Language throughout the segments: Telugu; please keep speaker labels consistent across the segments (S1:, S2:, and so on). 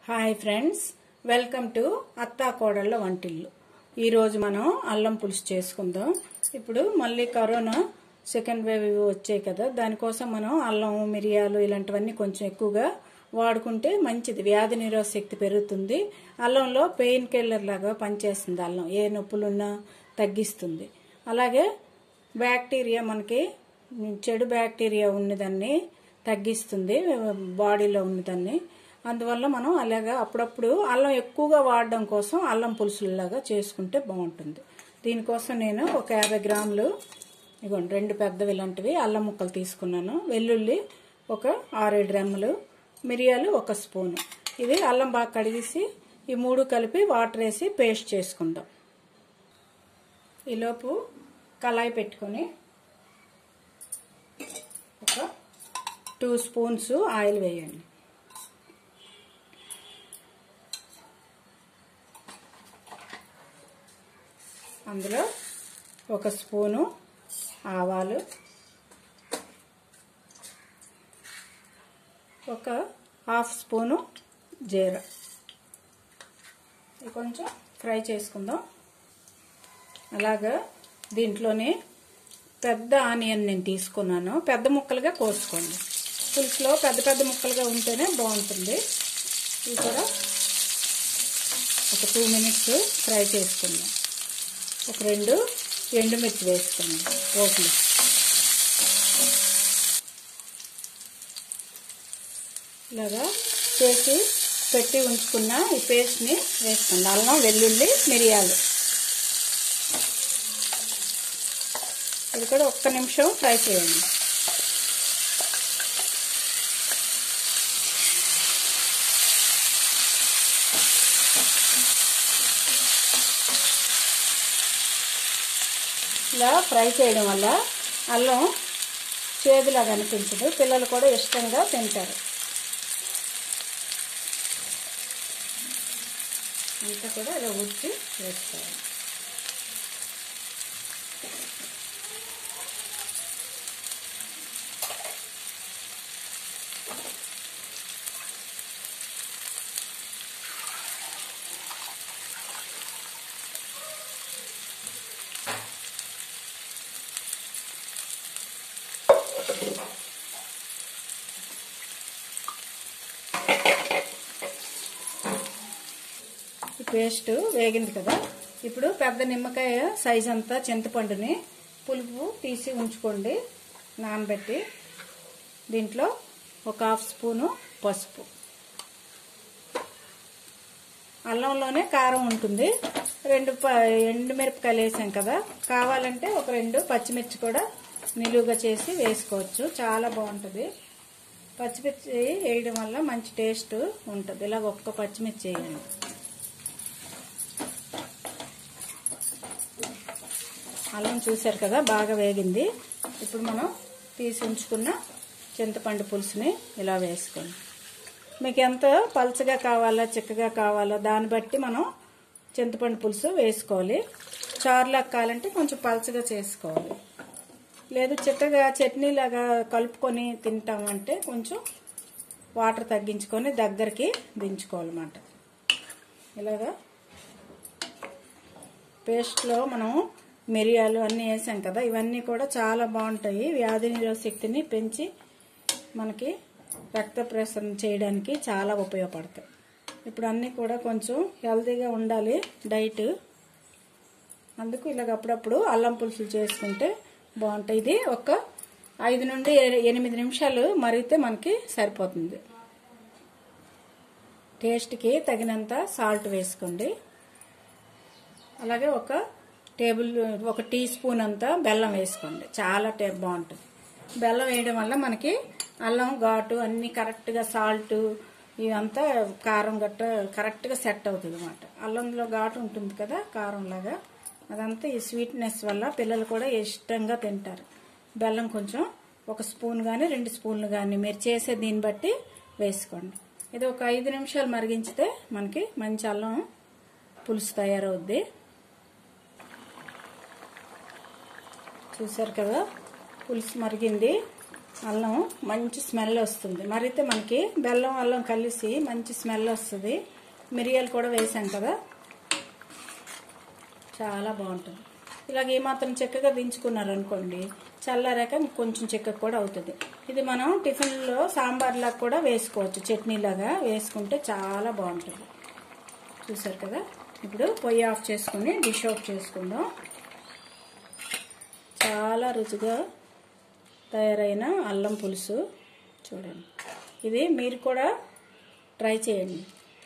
S1: హాయ్ ఫ్రెండ్స్ వెల్కమ్ టు అత్తా కోడళ్ళ వంటిల్లు ఈరోజు మనం అల్లం పులుసు చేసుకుందాం ఇప్పుడు మళ్ళీ కరోనా సెకండ్ వేవ్ ఇవి వచ్చాయి కదా దానికోసం మనం అల్లం మిరియాలు ఇలాంటివన్నీ కొంచెం ఎక్కువగా వాడుకుంటే మంచిది వ్యాధి నిరోధ శక్తి పెరుగుతుంది అల్లంలో పెయిన్ కిల్లర్ లాగా పనిచేస్తుంది అల్లం ఏ నొప్పులున్నా తగ్గిస్తుంది అలాగే బ్యాక్టీరియా మనకి చెడు బ్యాక్టీరియా ఉన్నదాన్ని తగ్గిస్తుంది బాడీలో ఉన్నదాన్ని అందువల్ల మనం అలాగా అప్పుడప్పుడు అల్లం ఎక్కువగా వాడడం కోసం అల్లం పులుసులాగా చేసుకుంటే బాగుంటుంది దీనికోసం నేను ఒక యాభై గ్రాములు ఇగోండి రెండు పెద్దవి ఇలాంటివి అల్లం ముక్కలు తీసుకున్నాను వెల్లుల్లి ఒక ఆరేడు రెమ్మలు మిరియాలు ఒక స్పూను ఇది అల్లం బాగా కడిగేసి ఈ మూడు కలిపి వాటర్ వేసి పేస్ట్ చేసుకుందాం ఈలోపు కళాయి పెట్టుకొని ఒక టూ స్పూన్స్ ఆయిల్ వేయండి అందులో ఒక స్పూను ఆవాలు ఒక హాఫ్ స్పూను జీర ఇది కొంచెం ఫ్రై చేసుకుందాం అలాగా దీంట్లోనే పెద్ద ఆనియన్ నేను తీసుకున్నాను పెద్ద ముక్కలుగా కోసుకోండి పులుసులో పెద్ద పెద్ద ముక్కలుగా ఉంటేనే బాగుంటుంది ఇది కూడా ఒక టూ మినిట్స్ ఫ్రై చేసుకుందాం ఒక రెండు ఎండుమిర్చి వేసుకుందాం పోట్లు ఇలాగా చేసి పెట్టి ఉంచుకున్న ఈ పేస్ట్ని వేసుకోండి అల్లం వెల్లుల్లి మిరియాలు ఇది కూడా ఒక్క నిమిషం ఫ్రై చేయండి ఇలా ఫ్రై చేయడం వల్ల అల్లం చేదులాగా అనిపించదు పిల్లలు కూడా ఇష్టంగా తింటారు అంతా కూడా ఇలా ఉడిచి వేసుకోవాలి ఈ పేస్ట్ వేగింది కదా ఇప్పుడు పెద్ద నిమ్మకాయ సైజ్ అంతా చింతపండుని పులుపు తీసి ఉంచుకోండి నానబెట్టి దీంట్లో ఒక హాఫ్ స్పూను పసుపు అల్లంలోనే కారం ఉంటుంది రెండు ఎండుమిరపకాయలు వేసాం కదా కావాలంటే ఒక రెండు పచ్చిమిర్చి కూడా నిలువుగా చేసి వేసుకోవచ్చు చాలా బాగుంటుంది పచ్చిమిర్చి వేయడం వల్ల మంచి టేస్ట్ ఉంటుంది ఇలాగ ఒక్క పచ్చిమిర్చి వేయండి అల్లం చూశారు కదా బాగా వేగింది ఇప్పుడు మనం తీసి ఉంచుకున్న చింతపండు పులుసుని ఇలా వేసుకోండి మీకు ఎంత పలుచగా కావాలా చిక్కగా కావాలో దాన్ని బట్టి మనం చింతపండు పులుసు వేసుకోవాలి చారులాగా కావాలంటే కొంచెం పలుచగా చేసుకోవాలి లేదు చిక్కగా చట్నీలాగా కలుపుకొని తింటామంటే కొంచెం వాటర్ తగ్గించుకొని దగ్గరికి దించుకోవాలన్నమాట ఇలాగా పేస్ట్లో మనం మిరియాలు అన్నీ వేసాం కదా ఇవన్నీ కూడా చాలా బాగుంటాయి వ్యాధి నిరోధ శక్తిని పెంచి మనకి రక్త ప్రసరణ చేయడానికి చాలా ఉపయోగపడతాయి ఇప్పుడు అన్నీ కూడా కొంచెం హెల్తీగా ఉండాలి డైట్ అందుకు ఇలాగ అప్పుడప్పుడు అల్లం పులుసులు చేసుకుంటే బాగుంటాయి ఇది ఒక ఐదు నుండి ఎనిమిది నిమిషాలు మరిగితే మనకి సరిపోతుంది టేస్ట్కి తగినంత సాల్ట్ వేసుకోండి అలాగే ఒక టేబుల్ ఒక టీ స్పూన్ అంతా బెల్లం వేసుకోండి చాలా టే బాగుంటుంది బెల్లం వేయడం వల్ల మనకి అల్లం ఘాటు అన్నీ కరెక్ట్గా సాల్ట్ ఇవంతా కారం గట్ట కరెక్ట్గా సెట్ అవుతుంది అనమాట అల్లంలో ఘాటు ఉంటుంది కదా కారంలాగా అదంతా ఈ స్వీట్నెస్ వల్ల పిల్లలు కూడా ఇష్టంగా తింటారు బెల్లం కొంచెం ఒక స్పూన్ కానీ రెండు స్పూన్లు కానీ మీరు చేసే దీన్ని బట్టి వేసుకోండి ఇది ఒక ఐదు నిమిషాలు మరిగించితే మనకి మంచి అల్లం పులుసు తయారవుద్ది చూసారు కదా పులుసు మరిగింది అల్లం మంచి స్మెల్ వస్తుంది మరైతే మనకి బెల్లం అల్లం కలిసి మంచి స్మెల్ వస్తుంది మిరియాలు కూడా వేసాం కదా చాలా బాగుంటుంది ఇలాగ ఏమాత్రం చెక్కగా దించుకున్నారనుకోండి చల్లారాక కొంచెం చెక్క కూడా అవుతుంది ఇది మనం టిఫిన్లో సాంబార్లాగా కూడా వేసుకోవచ్చు చట్నీలాగా వేసుకుంటే చాలా బాగుంటుంది చూసారు కదా ఇప్పుడు పొయ్యి ఆఫ్ చేసుకుని డిష్ ఆఫ్ చేసుకుందాం చాలా రుచిగా తయారైన అల్లం పులుసు చూడండి ఇది మీరు కూడా ట్రై చేయండి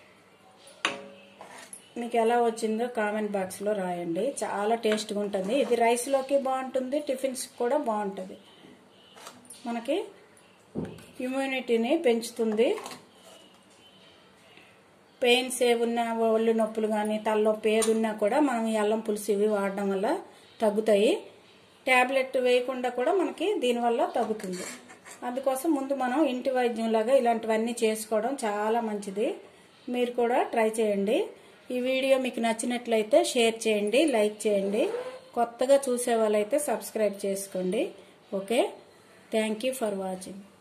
S1: మీకు ఎలా వచ్చిందో కామెంట్ బాక్స్లో రాయండి చాలా టేస్ట్గా ఉంటుంది ఇది రైస్లోకి బాగుంటుంది టిఫిన్స్ కూడా బాగుంటుంది మనకి ఇమ్యూనిటీని పెంచుతుంది పెయిన్స్ ఏమున్నా ఒళ్ళు నొప్పులు కానీ తలనొప్పి ఏది ఉన్నా కూడా మనం ఈ అల్లం పులుసు ఇవి వాడడం వల్ల తగ్గుతాయి ట్యాబ్లెట్ వేయకుండా కూడా మనకి దీనివల్ల తగ్గుతుంది అందుకోసం ముందు మనం ఇంటి వైద్యంలాగా ఇలాంటివన్నీ చేసుకోవడం చాలా మంచిది మీరు కూడా ట్రై చేయండి ఈ వీడియో మీకు నచ్చినట్లయితే షేర్ చేయండి లైక్ చేయండి కొత్తగా చూసే వాళ్ళైతే సబ్స్క్రైబ్ చేసుకోండి okay thank you for watching